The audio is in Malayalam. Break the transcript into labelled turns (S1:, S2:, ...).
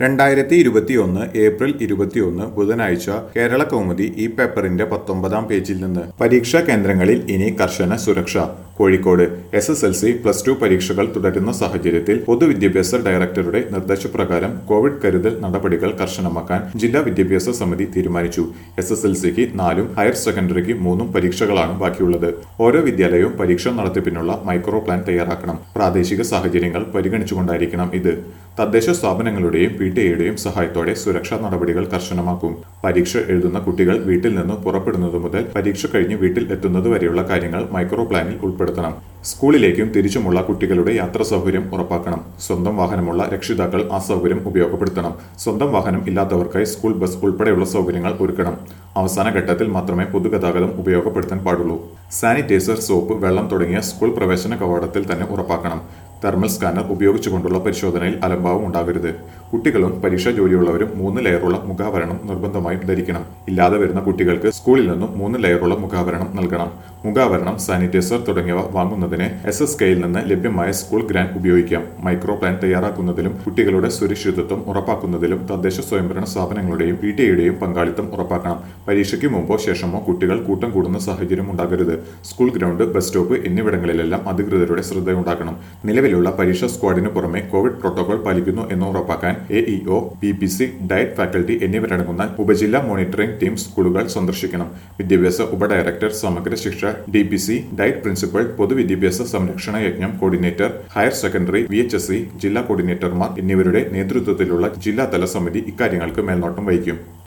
S1: രണ്ടായിരത്തി ഇരുപത്തിയൊന്ന് ഏപ്രിൽ ഇരുപത്തിയൊന്ന് ബുധനാഴ്ച കേരള കൗമുദി ഈ പേപ്പറിന്റെ പത്തൊമ്പതാം പേജിൽ നിന്ന് പരീക്ഷാ കേന്ദ്രങ്ങളിൽ ഇനി കർശന സുരക്ഷ Kozhikode S S L C plus two പരീക്ഷകൾ തുടരുന്ന സാഹചര്യത്തിൽ പൊതുവിദ്യാഭ്യാസ ഡയറക്ടറുടെ നിർദ്ദേശപ്രകാരം കോവിഡ് കരുതൽ നടപടികൾ കർശനമാക്കാൻ ജില്ലാ വിദ്യാഭ്യാസ സമിതി തീരുമാനിച്ചു എസ് എസ് എൽ സിക്ക് നാലും ഹയർ സെക്കൻഡറിക്ക് മൂന്നും പരീക്ഷകളാണ് ബാക്കിയുള്ളത് ഓരോ വിദ്യാലയവും പരീക്ഷ നടത്തിപ്പിനുള്ള മൈക്രോ പ്ലാൻ തയ്യാറാക്കണം പ്രാദേശിക സാഹചര്യങ്ങൾ പരിഗണിച്ചുകൊണ്ടായിരിക്കണം ഇത് തദ്ദേശ സ്ഥാപനങ്ങളുടെയും പി ടി എയുടെയും സഹായത്തോടെ സുരക്ഷാ നടപടികൾ കർശനമാക്കും പരീക്ഷ എഴുതുന്ന കുട്ടികൾ വീട്ടിൽ നിന്ന് പുറപ്പെടുന്നത് മുതൽ പരീക്ഷ കഴിഞ്ഞ് വീട്ടിൽ എത്തുന്നത് വരെയുള്ള കാര്യങ്ങൾ മൈക്രോ പ്ലാനിൽ ഉൾപ്പെടുത്തണം സ്കൂളിലേക്കും തിരിച്ചുമുള്ള കുട്ടികളുടെ യാത്രാ സൗകര്യം ഉറപ്പാക്കണം സ്വന്തം വാഹനമുള്ള രക്ഷിതാക്കൾ ആ സൗകര്യം ഉപയോഗപ്പെടുത്തണം സ്വന്തം വാഹനം ഇല്ലാത്തവർക്കായി സ്കൂൾ ബസ് ഉൾപ്പെടെയുള്ള സൗകര്യങ്ങൾ ഒരുക്കണം അവസാന ഘട്ടത്തിൽ മാത്രമേ പൊതുഗതാഗതം ഉപയോഗപ്പെടുത്താൻ പാടുള്ളൂ സാനിറ്റൈസർ സോപ്പ് വെള്ളം തുടങ്ങിയ സ്കൂൾ പ്രവേശന കവാടത്തിൽ തന്നെ ഉറപ്പാക്കണം തെർമൽ സ്കാനർ ഉപയോഗിച്ചുകൊണ്ടുള്ള പരിശോധനയിൽ അലംഭാവം ഉണ്ടാകരുത് കുട്ടികളും പരീക്ഷാ ജോലിയുള്ളവരും മൂന്ന് ലെയറുള്ള മുഖാവരണം നിർബന്ധമായും ധരിക്കണം ഇല്ലാതെ വരുന്ന കുട്ടികൾക്ക് സ്കൂളിൽ നിന്നും മൂന്ന് ലെയറുള്ള മുഖാവരണം നൽകണം മുഖാവരണം സാനിറ്റൈസർ തുടങ്ങിയവ വാങ്ങുന്നതിന് എസ് എസ് കെയിൽ നിന്ന് ലഭ്യമായ സ്കൂൾ ഗ്രാന്റ് ഉപയോഗിക്കാം മൈക്രോ പ്ലാൻ തയ്യാറാക്കുന്നതിലും കുട്ടികളുടെ സുരക്ഷിതത്വം ഉറപ്പാക്കുന്നതിലും തദ്ദേശ സ്വയംഭരണ സ്ഥാപനങ്ങളുടെയും പി ടി എയുടെയും പങ്കാളിത്തം ഉറപ്പാക്കണം പരീക്ഷയ്ക്ക് മുമ്പോ ശേഷമോ കുട്ടികൾ കൂട്ടം കൂടുന്ന സാഹചര്യം ഉണ്ടാകരുത് സ്കൂൾ ഗ്രൗണ്ട് ബസ് സ്റ്റോപ്പ് എന്നിവിടങ്ങളിലെല്ലാം അധികൃതരുടെ ശ്രദ്ധയുണ്ടാക്കണം നിലവിലുള്ള പരീക്ഷാ സ്ക്വാഡിന് പുറമെ കോവിഡ് പ്രോട്ടോകോൾ പാലിക്കുന്നു എന്ന് ഉറപ്പാക്കാൻ A E O B P C diet faculty എന്നിവരടങ്ങുന്ന ഉപജില്ലാ മോണിറ്ററിംഗ് ടീം സ്കൂളുകൾ സന്ദർശിക്കണം വിദ്യാഭ്യാസ ഉപഡയറക്ടർ Samagra Shiksha D P C DIET principal പൊതുവിദ്യാഭ്യാസ സംരക്ഷണ യജ്ഞം coordinator higher secondary V H S C ജില്ലാ കോർഡിനേറ്റർമാർ എന്നിവരുടെ നേതൃത്വത്തിലുള്ള ജില്ലാതല സമിതി ഇക്കാര്യങ്ങൾക്ക് മേൽനോട്ടം വഹിക്കും